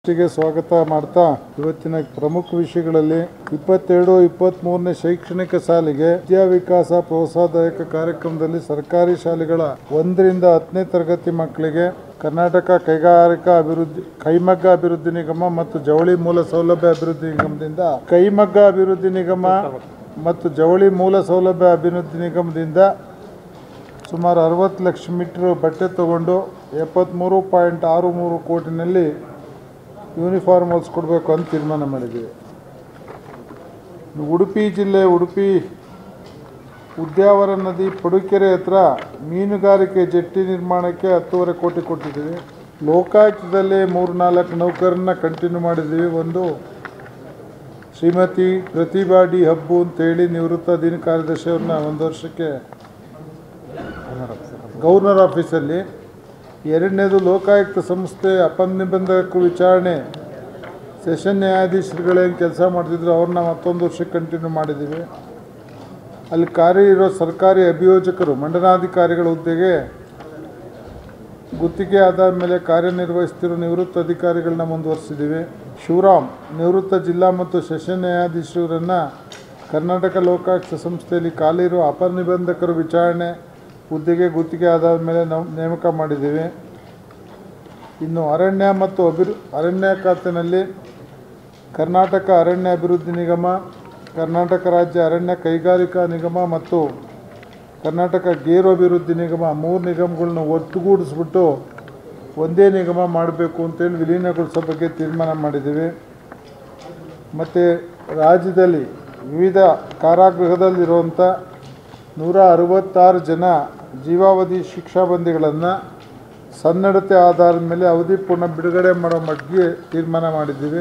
ಗೆ ಸ್ವಾಗತ ಮಾಡ್ತಾ ಇವತ್ತಿನ ಪ್ರಮುಖ ವಿಷಯಗಳಲ್ಲಿ ಇಪ್ಪತ್ತೆರಡು ಇಪ್ಪತ್ತ್ ಮೂರನೇ ಶೈಕ್ಷಣಿಕ ಸಾಲಿಗೆ ವಿದ್ಯಾ ವಿಕಾಸ ಪ್ರೋತ್ಸಾಹದಾಯಕ ಕಾರ್ಯಕ್ರಮದಲ್ಲಿ ಸರ್ಕಾರಿ ಶಾಲೆಗಳ ಒಂದರಿಂದ ಹತ್ತನೇ ತರಗತಿ ಮಕ್ಕಳಿಗೆ ಕರ್ನಾಟಕ ಕೈಗಾರಿಕಾ ಅಭಿವೃದ್ಧಿ ಕೈಮಗ್ಗ ಅಭಿವೃದ್ಧಿ ನಿಗಮ ಮತ್ತು ಜವಳಿ ಮೂಲ ಸೌಲಭ್ಯ ಅಭಿವೃದ್ಧಿ ನಿಗಮದಿಂದ ಕೈಮಗ್ಗ ಅಭಿವೃದ್ಧಿ ನಿಗಮ ಮತ್ತು ಜವಳಿ ಮೂಲ ಸೌಲಭ್ಯ ಅಭಿವೃದ್ಧಿ ನಿಗಮದಿಂದ ಸುಮಾರು ಅರವತ್ತು ಲಕ್ಷ ಮೀಟ್ರ್ ಬಟ್ಟೆ ತಗೊಂಡು ಎಪ್ಪತ್ತ್ಮೂರು ಪಾಯಿಂಟ್ ಆರು ಮೂರು ಕೋಟಿನಲ್ಲಿ ಯೂನಿಫಾರ್ಮ್ ಹೊಲಿಸ್ಕೊಡ್ಬೇಕು ಅಂತ ತೀರ್ಮಾನ ಮಾಡಿದ್ದೀವಿ ಉಡುಪಿ ಜಿಲ್ಲೆ ಉಡುಪಿ ಉದ್ಯಾವರ ನದಿ ಪಡುಕೆರೆ ಹತ್ರ ಮೀನುಗಾರಿಕೆ ಜೆಟ್ಟಿ ನಿರ್ಮಾಣಕ್ಕೆ ಹತ್ತೂವರೆ ಕೋಟಿ ಕೊಟ್ಟಿದ್ದೀವಿ ಲೋಕಾಯುಕ್ತದಲ್ಲಿ ಮೂರು ನಾಲ್ಕು ನೌಕರನ್ನ ಕಂಟಿನ್ಯೂ ಮಾಡಿದ್ದೀವಿ ಒಂದು ಶ್ರೀಮತಿ ಪ್ರತಿಭಾ ಡಿ ಹಬ್ಬು ಅಂತೇಳಿ ನಿವೃತ್ತ ಅಧೀನ ಕಾರ್ಯದರ್ಶಿ ಅವ್ರನ್ನ ಒಂದು ವರ್ಷಕ್ಕೆ ಗವರ್ನರ್ ಆಫೀಸಲ್ಲಿ ಎರಡನೇದು ಲೋಕಾಯುಕ್ತ ಸಂಸ್ಥೆ ಅಪನಿಬಂಧಕ ವಿಚಾರಣೆ ಸೆಷನ್ ನ್ಯಾಯಾಧೀಶರುಗಳೇನು ಕೆಲಸ ಮಾಡ್ತಿದ್ರು ಅವ್ರನ್ನ ಮತ್ತೊಂದು ವರ್ಷಕ್ಕೆ ಕಂಟಿನ್ಯೂ ಮಾಡಿದ್ದೀವಿ ಅಲ್ಲಿ ಕಾರ್ಯ ಇರೋ ಸರ್ಕಾರಿ ಅಭಿಯೋಜಕರು ಮಂಡನಾಧಿಕಾರಿಗಳ ಹುದ್ದೆಗೆ ಗುತ್ತಿಗೆ ಆಧಾರ ಮೇಲೆ ಕಾರ್ಯನಿರ್ವಹಿಸ್ತಿರೋ ನಿವೃತ್ತ ಅಧಿಕಾರಿಗಳನ್ನ ಮುಂದುವರಿಸಿದ್ದೀವಿ ಶಿವರಾಮ್ ನಿವೃತ್ತ ಜಿಲ್ಲಾ ಮತ್ತು ಸೆಷನ್ ನ್ಯಾಯಾಧೀಶರನ್ನು ಕರ್ನಾಟಕ ಲೋಕಾಯುಕ್ತ ಸಂಸ್ಥೆಯಲ್ಲಿ ಖಾಲಿರೋ ಅಪನಿಬಂಧಕರು ವಿಚಾರಣೆ ಹುದ್ದೆಗೆ ಗುತ್ತಿಗೆ ಆಧಾರದ ಮೇಲೆ ನಾವು ನೇಮಕ ಮಾಡಿದ್ದೀವಿ ಇನ್ನು ಅರಣ್ಯ ಮತ್ತು ಅಭಿವೃ ಅರಣ್ಯ ಖಾತೆನಲ್ಲಿ ಕರ್ನಾಟಕ ಅರಣ್ಯ ಅಭಿವೃದ್ಧಿ ನಿಗಮ ಕರ್ನಾಟಕ ರಾಜ್ಯ ಅರಣ್ಯ ಕೈಗಾರಿಕಾ ನಿಗಮ ಮತ್ತು ಕರ್ನಾಟಕ ಗೇರು ಅಭಿವೃದ್ಧಿ ನಿಗಮ ಮೂರು ನಿಗಮಗಳನ್ನ ಒಟ್ಟುಗೂಡಿಸ್ಬಿಟ್ಟು ಒಂದೇ ನಿಗಮ ಮಾಡಬೇಕು ಅಂತೇಳಿ ವಿಲೀನಗೊಳಿಸೋ ಬಗ್ಗೆ ತೀರ್ಮಾನ ಮಾಡಿದ್ದೀವಿ ಮತ್ತು ರಾಜ್ಯದಲ್ಲಿ ವಿವಿಧ ಕಾರಾಗೃಹದಲ್ಲಿರುವಂಥ ನೂರ ಅರವತ್ತಾರು ಜನ ಜೀವಾವಧಿ ಶಿಕ್ಷಾಬಂದಿಗಳನ್ನು ಸನ್ನಡತೆ ಆಧಾರದ ಮೇಲೆ ಅವಧಿ ಪೂರ್ಣ ಬಿಡುಗಡೆ ಮಾಡೋ ಮಟ್ಟಿಗೆ ತೀರ್ಮಾನ ಮಾಡಿದ್ದೀವಿ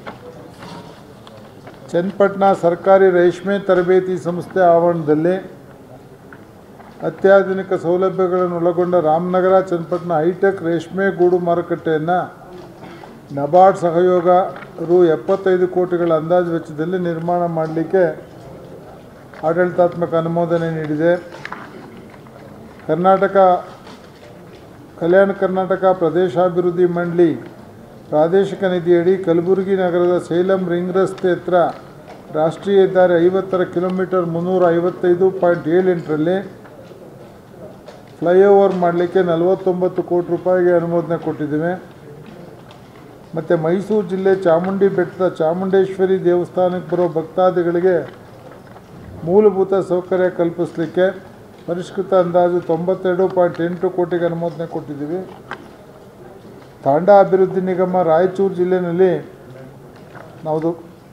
ಚನ್ನಪಟ್ಟಣ ಸರ್ಕಾರಿ ರೇಷ್ಮೆ ತರಬೇತಿ ಸಂಸ್ಥೆ ಆವರಣದಲ್ಲಿ ಅತ್ಯಾಧುನಿಕ ಸೌಲಭ್ಯಗಳನ್ನು ಒಳಗೊಂಡ ರಾಮನಗರ ಚನ್ನಪಟ್ಟಣ ಹೈಟೆಕ್ ರೇಷ್ಮೆ ಗೂಡು ಮಾರುಕಟ್ಟೆಯನ್ನು ನಬಾರ್ಡ್ ಸಹಯೋಗ ರು ಎಪ್ಪತ್ತೈದು ಕೋಟಿಗಳ ಅಂದಾಜು ವೆಚ್ಚದಲ್ಲಿ ನಿರ್ಮಾಣ ಮಾಡಲಿಕ್ಕೆ ಆಡಳಿತಾತ್ಮಕ ಅನುಮೋದನೆ ನೀಡಿದೆ ಕರ್ನಾಟಕ ಕಲ್ಯಾಣ ಕರ್ನಾಟಕ ಪ್ರದೇಶಾಭಿವೃದ್ಧಿ ಮಂಡಳಿ ಪ್ರಾದೇಶಿಕ ನಿಧಿಯಡಿ ಕಲಬುರಗಿ ನಗರದ ಸೇಲಂ ರಿಂಗ್ ರಸ್ತೆ ಹತ್ರ ರಾಷ್ಟ್ರೀಯ ಹೆದ್ದಾರಿ ಐವತ್ತರ ಕಿಲೋಮೀಟರ್ ಮುನ್ನೂರ ಐವತ್ತೈದು ಪಾಯಿಂಟ್ ಏಳು ಎಂಟರಲ್ಲಿ ಫ್ಲೈಓವರ್ ಮಾಡಲಿಕ್ಕೆ ನಲವತ್ತೊಂಬತ್ತು ಕೋಟಿ ರೂಪಾಯಿಗೆ ಅನುಮೋದನೆ ಕೊಟ್ಟಿದ್ದೇವೆ ಮತ್ತು ಮೈಸೂರು ಜಿಲ್ಲೆ ಚಾಮುಂಡಿ ಬೆಟ್ಟದ ಚಾಮುಂಡೇಶ್ವರಿ ದೇವಸ್ಥಾನಕ್ಕೆ ಬರೋ ಭಕ್ತಾದಿಗಳಿಗೆ ಮೂಲಭೂತ ಸೌಕರ್ಯ ಕಲ್ಪಿಸಲಿಕ್ಕೆ ಪರಿಷ್ಕೃತ ಅಂದಾಜು ತೊಂಬತ್ತೆರಡು ಪಾಯಿಂಟ್ ಎಂಟು ಕೋಟಿಗೆ ಅನುಮೋದನೆ ಕೊಟ್ಟಿದ್ದೀವಿ ತಾಂಡ ಅಭಿವೃದ್ಧಿ ನಿಗಮ ರಾಯಚೂರು ಜಿಲ್ಲೆಯಲ್ಲಿ ನಾವು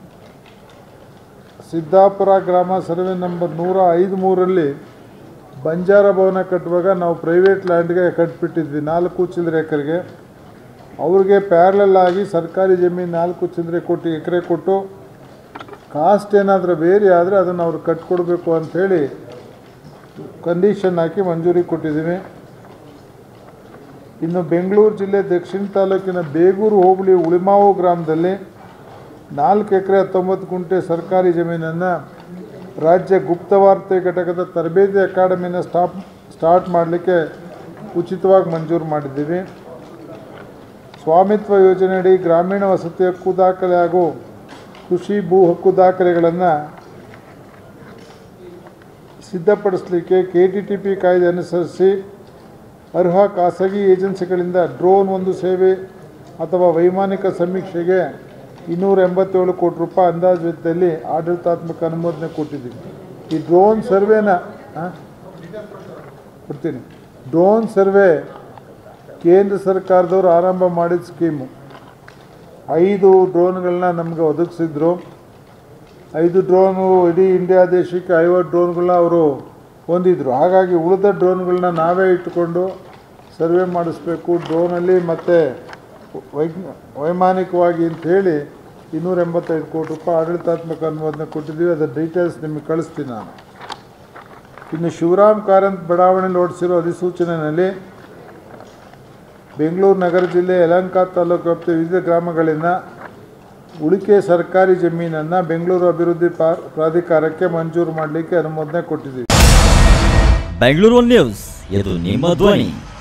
ಸಿದ್ದಾಪುರ ಗ್ರಾಮ ಸರ್ವೆ ನಂಬರ್ ನೂರ ಐದು ಮೂರಲ್ಲಿ ಬಂಜಾರ ಭವನ ಕಟ್ಟುವಾಗ ನಾವು ಪ್ರೈವೇಟ್ ಲ್ಯಾಂಡ್ಗೆ ಕಟ್ಬಿಟ್ಟಿದ್ವಿ ನಾಲ್ಕು ಚಿಲ್ಲರೆ ಎಕರೆಗೆ ಅವ್ರಿಗೆ ಪ್ಯಾರಲಲ್ ಆಗಿ ಸರ್ಕಾರಿ ಜಮೀನು ನಾಲ್ಕು ಚಿಲ್ಲರೆ ಕೋಟಿ ಎಕರೆ ಕೊಟ್ಟು ಕಾಸ್ಟ್ ಏನಾದರೂ ಬೇರೆ ಆದರೆ ಅದನ್ನು ಅವ್ರು ಕಟ್ಕೊಡ್ಬೇಕು ಅಂಥೇಳಿ ಕಂಡೀಷನ್ ಹಾಕಿ ಮಂಜೂರಿ ಕೊಟ್ಟಿದ್ದೀವಿ ಇನ್ನು ಬೆಂಗಳೂರು ಜಿಲ್ಲೆ ದಕ್ಷಿಣ ತಾಲೂಕಿನ ಬೇಗೂರು ಹೋಬಳಿ ಉಳಿಮಾವು ಗ್ರಾಮದಲ್ಲಿ ನಾಲ್ಕು ಎಕರೆ ಹತ್ತೊಂಬತ್ತು ಗುಂಟೆ ಸರ್ಕಾರಿ ಜಮೀನನ್ನು ರಾಜ್ಯ ಗುಪ್ತವಾರ್ತೆ ಘಟಕದ ತರಬೇತಿ ಅಕಾಡೆಮಿನ ಸ್ಟಾಪ್ ಸ್ಟಾರ್ಟ್ ಮಾಡಲಿಕ್ಕೆ ಉಚಿತವಾಗಿ ಮಂಜೂರು ಮಾಡಿದ್ದೀವಿ ಸ್ವಾಮಿತ್ವ ಯೋಜನೆಯಡಿ ಗ್ರಾಮೀಣ ವಸತಿ ಹಕ್ಕು ದಾಖಲೆ ಹಾಗೂ ಕೃಷಿ ಭೂ ಹಕ್ಕು ದಾಖಲೆಗಳನ್ನು ಸಿದ್ಧಪಡಿಸಲಿಕ್ಕೆ ಕೆ ಟಿ ಟಿ ಪಿ ಕಾಯ್ದೆ ಅನುಸರಿಸಿ ಅರ್ಹ ಖಾಸಗಿ ಏಜೆನ್ಸಿಗಳಿಂದ ಡ್ರೋನ್ ಒಂದು ಸೇವೆ ಅಥವಾ ವೈಮಾನಿಕ ಸಮೀಕ್ಷೆಗೆ ಇನ್ನೂರ ಎಂಬತ್ತೇಳು ಕೋಟಿ ರೂಪಾಯಿ ಅಂದಾಜು ವೆಚ್ಚದಲ್ಲಿ ಆಡಳಿತಾತ್ಮಕ ಅನುಮೋದನೆ ಕೊಟ್ಟಿದ್ದೀವಿ ಈ ಡ್ರೋನ್ ಸರ್ವೆನ ಆ? ಕೊಡ್ತೀನಿ ಡ್ರೋನ್ ಸರ್ವೆ ಕೇಂದ್ರ ಸರ್ಕಾರದವರು ಆರಂಭ ಮಾಡಿದ ಸ್ಕೀಮು ಐದು ಡ್ರೋನ್ಗಳನ್ನ ನಮಗೆ ಒದಗಿಸಿದ್ರು ಐದು ಡ್ರೋನು ಇಡೀ ಇಂಡಿಯಾ ದೇಶಕ್ಕೆ ಐವತ್ತು ಡ್ರೋನ್ಗಳನ್ನ ಅವರು ಹೊಂದಿದ್ರು ಹಾಗಾಗಿ ಉಳಿದ ಡ್ರೋನ್ಗಳನ್ನ ನಾವೇ ಇಟ್ಟುಕೊಂಡು ಸರ್ವೆ ಮಾಡಿಸ್ಬೇಕು ಡ್ರೋನಲ್ಲಿ ಮತ್ತು ವೈಜ್ಞ ವೈಮಾನಿಕವಾಗಿ ಅಂಥೇಳಿ ಇನ್ನೂರ ಎಂಬತ್ತೈದು ಕೋಟಿ ರೂಪಾಯಿ ಆಡಳಿತಾತ್ಮಕ ಅನುಮೋದನೆ ಕೊಟ್ಟಿದ್ದೀವಿ ಅದರ ಡೀಟೇಲ್ಸ್ ನಿಮಗೆ ಕಳಿಸ್ತೀನಿ ನಾನು ಇನ್ನು ಶಿವರಾಮ್ ಕಾರಂತ್ ಬಡಾವಣೆಯಲ್ಲಿ ಹೊರಡಿಸಿರೋ ಅಧಿಸೂಚನೆಯಲ್ಲಿ ಬೆಂಗಳೂರು ನಗರ ಜಿಲ್ಲೆ ಯಲಹಂಕ ತಾಲೂಕು ವ್ಯಾಪ್ತಿಯ ವಿವಿಧ ಗ್ರಾಮಗಳಿಂದ ಉಳಿಕೆ ಸರ್ಕಾರಿ ಜಮೀನನ್ನು ಬೆಂಗಳೂರು ಅಭಿವೃದ್ಧಿ ಪಾ- ಪ್ರಾಧಿಕಾರಕ್ಕೆ ಮಂಜೂರು ಮಾಡಲಿಕ್ಕೆ ಅನುಮೋದನೆ ಕೊಟ್ಟಿದ್ದೀವಿ ಬೆಂಗಳೂರು ನ್ಯೂಸ್ ಇದು ನಿಮ್ಮ ಧ್ವನಿ